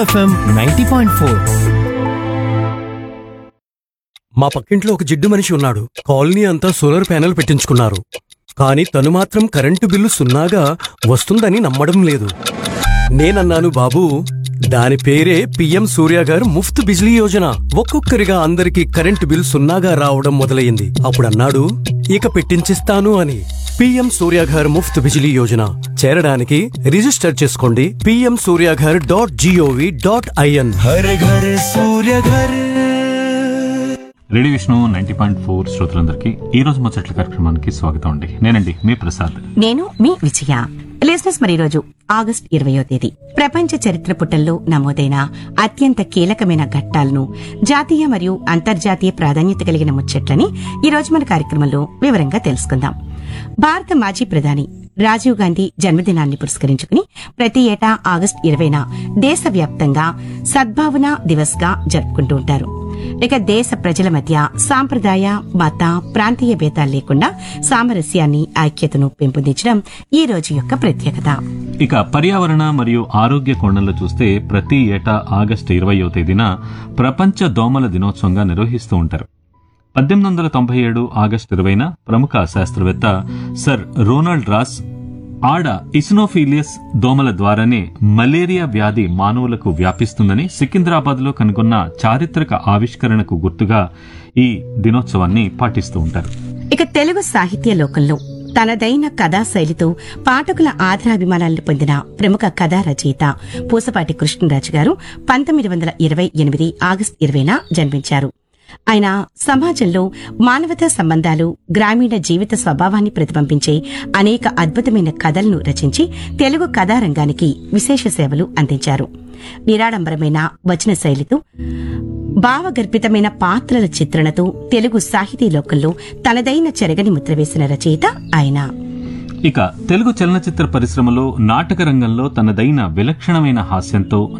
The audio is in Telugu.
ఎఫ్ఎం నైంటీ పాయింట్ ఫోర్ మా పక్కింట్లో ఒక జిడ్డు మనిషి ఉన్నాడు కాలనీ అంతా సోలార్ ప్యానెల్ పెట్టించుకున్నారు కానీ తను మాత్రం కరెంటు బిల్లు సున్నాగా వస్తుందని నమ్మడం లేదు నేనన్నాను బాబు దాని పేరే పిఎం సూర్య గారు ముఫ్త్ బిజ్లీ యోజన ఒక్కొక్కరిగా అందరికీ కరెంటు బిల్ సున్నాగా రావడం మొదలయ్యింది అప్పుడు అన్నాడు ఇక పెట్టించిస్తాను అని పిఎం సూర్య గారు ముఫ్త్ బిజిలీ యోజన చేరడానికి రిజిస్టర్ చేసుకోండి పిఎం సూర్య గారు dot gov dot in Har Ghar Surya Ghar radio Vishnu ninety point four శ్రోతలందరికీ ఈ రోజు ముచ్చట్ల కార్యక్రమానికి స్వాగతం అండి నేనండి మీ ప్రసాద్ నేను మీ విజయ లిజినెస్ మరి రోజు ఆగస్ట్ ఇరవయో తేదీ ప్రపంచ చరిత్ర పుటల్లో నమోదైన అత్యంత కీలకమైన ఘట్టాలను జాతీయ మరియు అంతర్జాతీయ ప్రాధాన్యత కలిగిన ముచ్చట్లని ఈ రోజు మన కార్యక్రమంలో వివరంగా తెలుసుకుందాం భారత మాజీ ప్రధాని రాజీవ్ గాంధీ జన్మదినాన్ని పురస్కరించుకుని ప్రతి ఏటా ఆగస్ట్ ఇరవైన దేశవ్యాప్తంగా సద్భావన దివస్ గా జరుపుకుంటూ ఉంటారు ఇక దేశ ప్రజల మధ్య సాంప్రదాయ మత ప్రాంతీయ భేదాలు లేకుండా సామరస్యాన్ని ఐక్యతను పెంపొందించడం ఈ రోజు యొక్క ప్రత్యేకత ఇక పర్యావరణ మరియు ఆరోగ్య కోణంలో చూస్తే ప్రతి ఏటా ఆగస్టు ఇరవయో తేదీన ప్రపంచ దోమల దినోత్సవంగా నిర్వహిస్తూ ఉంటారు పద్దెనిమిది వందల తొంభై ఏడు ఆగస్టు ఇరవైన ప్రముఖ శాస్త్రవేత్త సర్ రోనాల్డ్ రాస్ ఆడ ఇసినోఫీలియస్ దోమల ద్వారానే మలేరియా వ్యాధి మానవులకు వ్యాపిస్తుందని సికింద్రాబాద్ లో కనుగొన్న చారిత్రక ఆవిష్కరణకు గుర్తుగా ఈ దినోత్సవాన్ని పాటిస్తూ ఉంటారు ఇక తెలుగు సాహిత్య లోకంలో తనదైన కథా శైలితో పాఠకుల ఆదరాభిమానాలను పొందిన ప్రముఖ కథా రచయిత పూసపాటి కృష్ణరాజు గారు పంతొమ్మిది వందల ఇరవై ఎనిమిది ఆగస్టు ఇరవైన జన్మించారు ఆయన సమాజంలో మానవతా సంబంధాలు గ్రామీణ జీవిత స్వభావాన్ని ప్రతిబింబించే అనేక అద్భుతమైన కథలను రచించి తెలుగు కథారంగానికి విశేష సేవలు అందించారు నిరాడంబరమైన వచన శైలితో భావగర్భితమైన పాత్రల చిత్రణతో తెలుగు సాహితీ లోకంలో తనదైన చెరగని ముద్ర వేసిన రచయిత ఆయన ఇక తెలుగు చలనచిత్ర పరిశ్రమలో నాటక రంగంలో తనదైన విలక్షణమైన హాస్యంతో